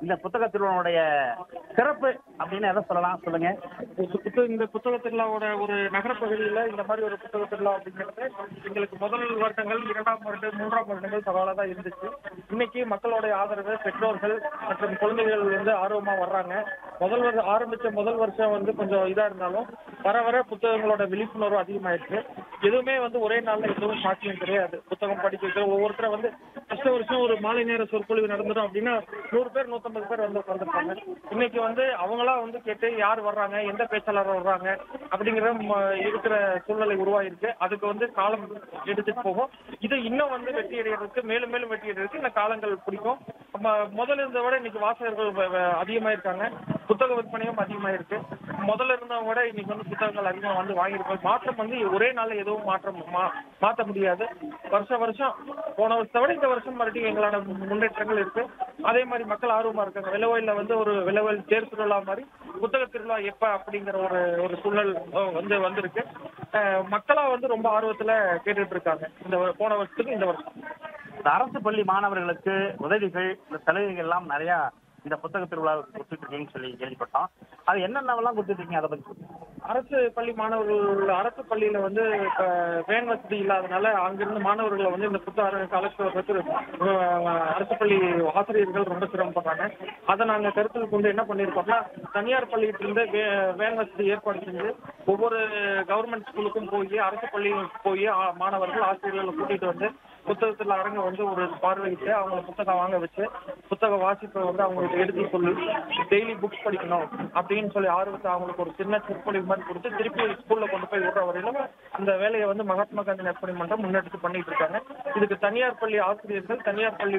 இந்த புத்தக திருவிழாவுடைய சிறப்பு அப்படின்னு எதை சொல்லலாம் சொல்லுங்க இந்த புத்தக இந்த புத்தக திருவிழாவோட ஒரு நகரப்பகுதியில் இந்த மாதிரி ஒரு புத்தக திருவிழா அப்படிங்கிறது எங்களுக்கு முதல் வருடங்கள் இரண்டாம் வருடம் மூன்றாம் வருடங்கள் பரவாயில்ல தான் இருந்துச்சு இன்னைக்கு மக்களுடைய ஆதரவு பெற்றோர்கள் மற்றும் குழந்தைகள் வந்து ஆர்வமா வர்றாங்க முதல் வருடம் ஆரம்பிச்ச முதல் வருஷம் வந்து கொஞ்சம் இதா இருந்தாலும் வர வர புத்தகங்களோட விழிப்புணர்வு அதிகமாயிருக்கு எதுவுமே வந்து ஒரே நாள்ல எதுவும் சாத்தியம் கிடையாது புத்தகம் படிக்க வைக்கிற ஒவ்வொருத்தரை வந்து ஃபர்ஸ்ட் வருஷம் ஒரு மாலை நேர சொற்பொழிவு நடந்துடும் அப்படின்னா நூறு பேர் நூற்றம்பது பேர் வந்து உட்காந்துருப்பாங்க இன்னைக்கு வந்து அவங்களா வந்து கேட்டு யார் வர்றாங்க எந்த பேச்சாளர் வர்றாங்க அப்படிங்கிற ம- இருக்கிற சூழ்நிலை உருவாயிருக்கு அதுக்கு வந்து காலம் எடுத்துட்டு போகும் இது இன்னும் வந்து வெற்றி அடைகிறதுக்கு மேலும் மேலும் வெற்றி அடைகிறதுக்கு இந்த காலங்கள் பிடிக்கும் ம- முதல்ல இருந்ததை விட இன்னைக்கு வாசகர்கள் வ- வ- அதிகமாயிருக்காங்க புத்தக விற்பனையும் அதிகமாயிருக்கு முதல்ல இருந்தவங்க விட இன்னைக்கு வந்து புத்தகங்கள் அதிகமாக வந்து வாங்கியிருக்கோம் மாற்றம் வந்து ஒரே நாள்ல எதுவும் மாற்றம் மா மாற்ற முடியாது வருஷம் வருஷம் போன வருஷத்தை விட இந்த வருஷம் மறுபடியும் எங்களான முன்னேற்றங்கள் இருக்கு அதே மாதிரி மக்கள் ஆர்வமா இருக்காங்க விலவயல்ல வந்து ஒரு விலவயல் தேர் திருவிழா மாதிரி புத்தக திருவிழா எப்ப அப்படிங்கிற ஒரு ஒரு சூழல் அஹ், வந்து வந்திருக்கு அஹ், மக்களா வந்து ரொம்ப ஆர்வத்துல கேட்டுட்டு இருக்காங்க இந்த வ- போன வருஷத்துக்கு இந்த வருஷம் இந்த அரசு பள்ளி மாணவர்களுக்கு உதவிகள் இந்த சலுகைகள் எல்லாம் நிறைய இந்த புத்தக திருவிழாவுக்கு கொடுத்துட்டு இருக்கீங்கன்னு சொல்லி கேள்விப்பட்டோம் அது என்னென்னவெல்லாம் கொடுத்துட்டு இருக்கீங்க அதை பத்தி சொல்லுங்க அரசு பள்ளி மாணவர்கள் அரசு பள்ளியில வந்து இப்ப வேன் வசதி இல்லாதனால அங்கிருந்து மாணவர்களை வந்து இந்த புத்தகம் அழைச்சிட்டு வர்றதுக்கு அஹ், அரசு பள்ளி ஆசிரியர்கள் ரொம்ப சிரமப்படுறாங்க அதை நாங்க கருத்தில் கொண்டு என்ன பண்ணியிருக்கோம்னா தனியார் பள்ளியிட்ட இருந்து வே- வேன் வசதி ஏற்பாடு செஞ்சு ஒவ்வொரு கவர்மெண்ட் ஸ்கூலுக்கும் போய் அரசு பள்ளிகளுக்கு போய் ஆ- மாணவர்கள் ஆசிரியர்களை கூட்டிட்டு வந்து புத்தகத்தில் அரங்க வந்து ஒரு பார்வையிட்டு அவங்க புத்தகம் வாங்க வச்சு புத்தக வாசிப்பை வந்து அவங்களுக்கு எடுத்து சொல்லி டெய்லி புக்ஸ் படிக்கணும் அப்படின்னு சொல்லி ஆர்வத்தை அவங்களுக்கு ஒரு சின்ன சொற்பொழிவு மாதிரி கொடுத்து திருப்பி ஸ்கூல்ல கொண்டு போய் விடுற வரையிலும் அந்த வேலையை வந்து மகாத்மா காந்தி நற்பணி மன்றம் முன்னெடுத்து பண்ணிட்டு இருக்காங்க இதுக்கு தனியார் பள்ளி ஆசிரியர்கள் தனியார் பள்ளி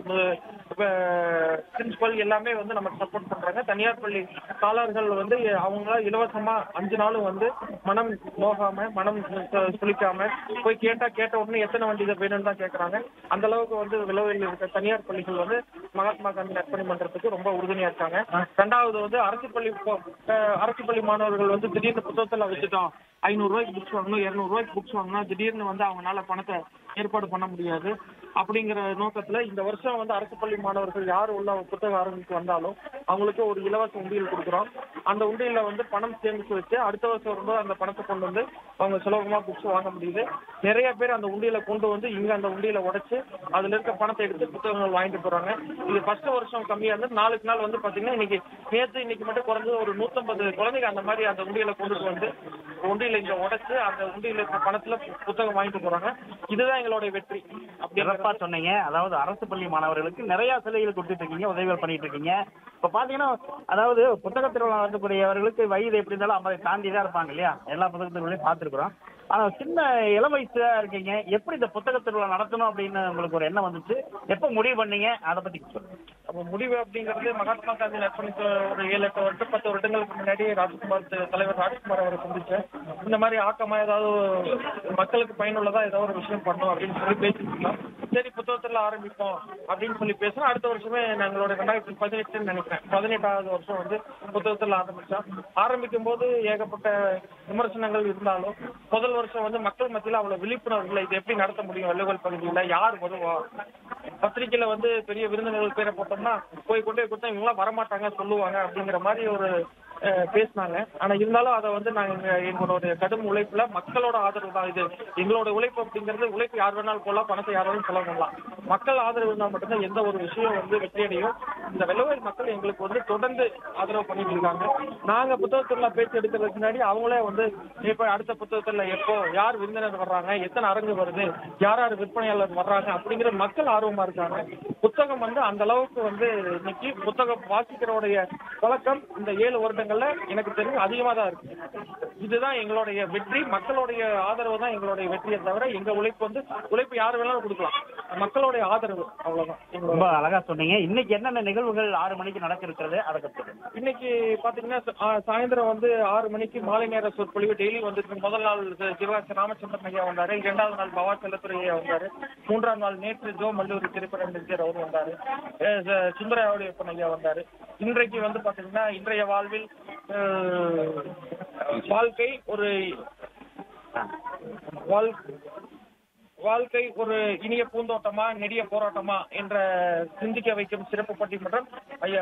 பிரின்சிபல் எல்லாமே வந்து நமக்கு சப்போர்ட் பண்றாங்க தனியார் பள்ளி காலர்கள் வந்து அவங்க இலவசமா அஞ்சு நாளும் வந்து மனம் நோகாம மனம் சு- சுளிக்காம போய் கேட்டா கேட்ட உடனே எத்தனை வண்டி இதை வேணும்னு தான் கேட்கறாங்க அந்த அளவுக்கு வந்து விலவையில் இருக்க தனியார் பள்ளிகள் வந்து மகாத்மா காந்தி நற்பணி மன்றத்துக்கு ரொம்ப உறுதுணையா இருக்காங்க ரெண்டாவது வந்து அரசு பள்ளி போ- அஹ் அரசு பள்ளி மாணவர்கள் வந்து திடீர்னு புத்தகத்துல வச்சுட்டோம் ஐநூறு ரூபாய்க்கு புக்ஸ் வாங்கணும் இருநூறு ரூபாய்க்கு புக்ஸ் வாங்கணும் திடீர்னு வந்து அவங்களால பணத்தை ஏற்பாடு பண்ண முடியாது அப்படிங்கிற நோக்கத்துல இந்த வருஷம் வந்து அரசு பள்ளி மாணவர்கள் யார் உள்ள புத்தக அரங்குக்கு வந்தாலும் அவங்களுக்கு ஒரு இலவச உண்டியல் கொடுக்குறோம் அந்த உண்டியல்ல வந்து பணம் சேமிச்சு வச்சு அடுத்த வருஷம் வரும்போது அந்த பணத்தை கொண்டு வந்து அவங்க சுலபமா புக்ஸ் வாங்க முடியுது நிறைய பேர் அந்த உண்டியலை கொண்டு வந்து இங்க அந்த உண்டியலை உடைச்சு அதுல இருக்க பணத்தை எடுத்து புத்தகங்கள் வாங்கிட்டு போறாங்க இது ஃபர்ஸ்ட் வருஷம் கம்மியா இருந்து நாளுக்கு நாள் வந்து பாத்தீங்கன்னா இன்னைக்கு நேத்து இன்னைக்கு மட்டும் குறைஞ்சது ஒரு நூத்தம்பது குழந்தைங்க அந்த மாதிரி அந்த உண்டியலை கொண்டுட்டு வந்து உண்டியல இங்க உடைச்சு அந்த உண்டியல இருக்க பணத்துல பு- புத்தகம் வாங்கிட்டு போறாங்க இதுதான் எங்களுடைய வெற்றி சிறப்பா அப்படிங்கிற சொன்னீங்க அதாவது அரசு பள்ளி மாணவர்களுக்கு நிறைய சலுகைகள் கொடுத்துட்டு இருக்கீங்க உதவிகள் பண்ணிட்டு இருக்கீங்க இப்ப பாத்தீங்கன்னா அதாவது புத்தக திருவிழா நடத்தக்கூடியவர்களுக்கு வயது எப்படி இருந்தாலும் ஐம்பதை தாண்டி தான் இருப்பாங்க இல்லையா எல்லா புத்தக திருவிழையும் பார்த்துருக்குறோம் ஆனா சின்ன இளம் வயசா இருக்கீங்க எப்படி இந்த புத்தக திருவிழா நடத்தணும் அப்படின்னு உங்களுக்கு ஒரு எண்ணம் வந்துச்சு எப்ப முடிவு பண்ணீங்க அதை பத்தி சொல்லுங்க அப்ப முடிவு அப்படிங்கிறது மகாத்மா காந்தி நற்பணிக்கு ஒரு ஏழு எட்டு வருஷம் பத்து வருடங்களுக்கு முன்னாடி ராஜ்குமார் தி- தலைவர் ராஜ்குமார் அவரை சந்திச்சேன் இந்த மாதிரி ஆக்கமா ஏதாவது மக்களுக்கு பயனுள்ளதா ஏதாவது ஒரு விஷயம் பண்ணணும் அப்படின்னு சொல்லி பேசிட்டு இருந்தோம் சரி புத்தகத்துல ஆரம்பிப்போம் அப்படின்னு சொல்லி பேசணும் அடுத்த வருஷமே எங்களோட ரெண்டாயிரத்தி பதினெட்டுன்னு நினைக்கிறேன் பதினெட்டாவது வருஷம் வந்து புத்தகத்துல ஆரம்பிச்சோம் ஆரம்பிக்கும் போது ஏகப்பட்ட விமர்சனங்கள் இருந்தாலும் முதல் வருஷம் வந்து மக்கள் மத்தியில அவ்வளவு விழிப்புணர்வு இல்லை இது எப்படி நடத்த முடியும் வெள்ளுவல் பகுதியில் யார் வருவா பத்திரிக்கையில வந்து பெரிய விருந்தினர்கள் பேரை போட்டோம்னா போய் கொண்டு போய் கொடுத்தா இவங்களாம் வரமாட்டாங்க சொல்லுவாங்க அப்படிங்கிற மாதிரி ஒரு அஹ், பேசினாங்க ஆனா இருந்தாலும் அதை வந்து நாங்க எங்க- எங்களோட கடும் உழைப்புல மக்களோட ஆதரவு தான் இது எங்களோட உழைப்பு அப்படிங்கிறது உழைப்பு யார் வேணாலும் போடலாம் பணத்தை யார் வேணாலும் செலவு பண்ணலாம் மக்கள் ஆதரவு இருந்தால் மட்டும்தான் எந்த ஒரு விஷயம் வந்து வெற்றி அடையும் இந்த வெள்ளவேல் மக்கள் எங்களுக்கு வந்து தொடர்ந்து ஆதரவு பண்ணிட்டு இருக்காங்க நாங்க புத்தகத்துல பேச்சு எடுக்கிறதுக்கு முன்னாடி அவங்களே வந்து இப்ப அடுத்த புத்தகத்துல எப்போ யார் விருந்தினர் வர்றாங்க எத்தனை அரங்கு வருது யார் யார் விற்பனையாளர் வர்றாங்க அப்படிங்கிற மக்கள் ஆர்வமா இருக்காங்க புத்தகம் வந்து அந்த அளவுக்கு வந்து இன்னைக்கு புத்தகம் வாசிக்கிறோடைய பழக்கம் இந்த ஏழு வருடங்கள்ல எனக்கு தெரிஞ்சு அதிகமா தான் இருக்கு இதுதான் எங்களுடைய வெற்றி மக்களுடைய ஆதரவு தான் எங்களுடைய வெற்றியை தவிர எங்க உழைப்பு வந்து உழைப்பு யார் வேணாலும் கொடுக்கலாம் மக்களுடைய ஆதரவு அவ்வளவுதான் எங்களோட ரொம்ப அழகா சொன்னீங்க இன்னைக்கு என்னென்ன நிகழ்வுகள் ஆறு மணிக்கு நடக்க இருக்கிறது அதை பத்தி சொல்லுங்க இன்னைக்கு பாத்தீங்கன்னா ச- ஆ, சாயந்தரம் வந்து ஆறு மணிக்கு மாலை நேர சொற்பொழிவு டெய்லி வந்துட்டு முதல் நாள் சி- சிவகாசி ராமச்சந்திரன் ஐயா வந்தாரு இரண்டாவது நாள் பவா செல்லத்துறை ஐயா வந்தாரு மூன்றாம் நாள் நேற்று ஜோ மல்லூரி திரைப்படம் நடிகர் அவர் வந்தாரு அஹ் ச- சுந்தராவுடையப்பன் ஐயா வந்தாரு இன்றைக்கு வந்து பாத்தீங்கன்னா இன்றைய வாழ்வில் அஹ், வாழ்க்கை ஒரு வாழ் வாழ்க்கை ஒரு இனிய பூந்தோட்டமா நெடிய போராட்டமா என்ற சிந்திக்க வைக்கும் சிறப்பு பட்டிமன்றம் ஐயா